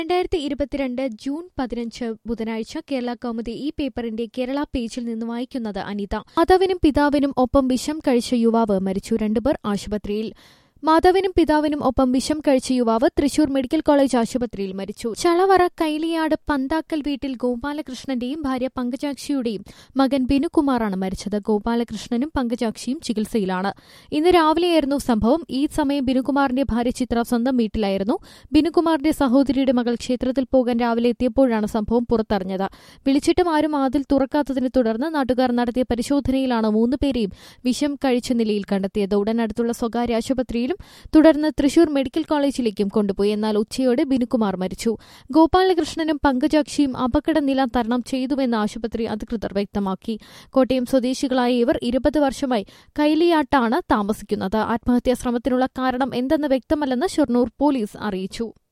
രണ്ടായിരത്തി ഇരുപത്തിരണ്ട് ജൂൺ പതിനഞ്ച് ബുധനാഴ്ച കേരള കൗമുദി ഈ പേപ്പറിന്റെ കേരള പേജിൽ നിന്ന് വായിക്കുന്നത് അനിത മാതാവിനും പിതാവിനും ഒപ്പം വിഷം കഴിച്ച യുവാവ് മരിച്ചു രണ്ടുപേർ ആശുപത്രിയിൽ മാതാവിനും പിതാവിനും ഒപ്പം വിഷം കഴിച്ച യുവാവ് തൃശൂർ മെഡിക്കൽ കോളേജ് ആശുപത്രിയിൽ മരിച്ചു ചളവറ കൈലിയാട് പന്താക്കൽ വീട്ടിൽ ഗോപാലകൃഷ്ണന്റെയും ഭാര്യ പങ്കജാക്ഷിയുടെയും മകൻ ബിനുകുമാറാണ് മരിച്ചത് ഗോപാലകൃഷ്ണനും പങ്കജാക്ഷിയും ചികിത്സയിലാണ് ഇന്ന് രാവിലെയായിരുന്നു സംഭവം ഈ സമയം ബിനുകുമാറിന്റെ ഭാര്യ ചിത്ര സ്വന്തം വീട്ടിലായിരുന്നു ബിനുകുമാറിന്റെ സഹോദരിയുടെ മകൾ ക്ഷേത്രത്തിൽ പോകാൻ രാവിലെ എത്തിയപ്പോഴാണ് സംഭവം പുറത്തറിഞ്ഞത് വിളിച്ചിട്ടും ആരും വാതിൽ തുറക്കാത്തതിനെ തുടർന്ന് നാട്ടുകാർ നടത്തിയ പരിശോധനയിലാണ് മൂന്നുപേരെയും വിഷം കഴിച്ച നിലയിൽ കണ്ടെത്തിയത് ഉടൻ അടുത്തുള്ള സ്വകാര്യ ആശുപത്രിയിലും തുടർന്ന് തൃശൂർ മെഡിക്കൽ കോളേജിലേക്കും കൊണ്ടുപോയി എന്നാൽ ഉച്ചയോടെ ബിനുകുമാർ മരിച്ചു ഗോപാലകൃഷ്ണനും പങ്കജാക്ഷിയും അപകടനില തരണം ചെയ്തുവെന്ന് ആശുപത്രി അധികൃതർ വ്യക്തമാക്കി കോട്ടയം സ്വദേശികളായ ഇവർ ഇരുപത് വർഷമായി കൈലിയാട്ടാണ് താമസിക്കുന്നത് ആത്മഹത്യാ ശ്രമത്തിനുള്ള കാരണം എന്തെന്ന് വ്യക്തമല്ലെന്ന് ഷൊർണൂർ പോലീസ് അറിയിച്ചു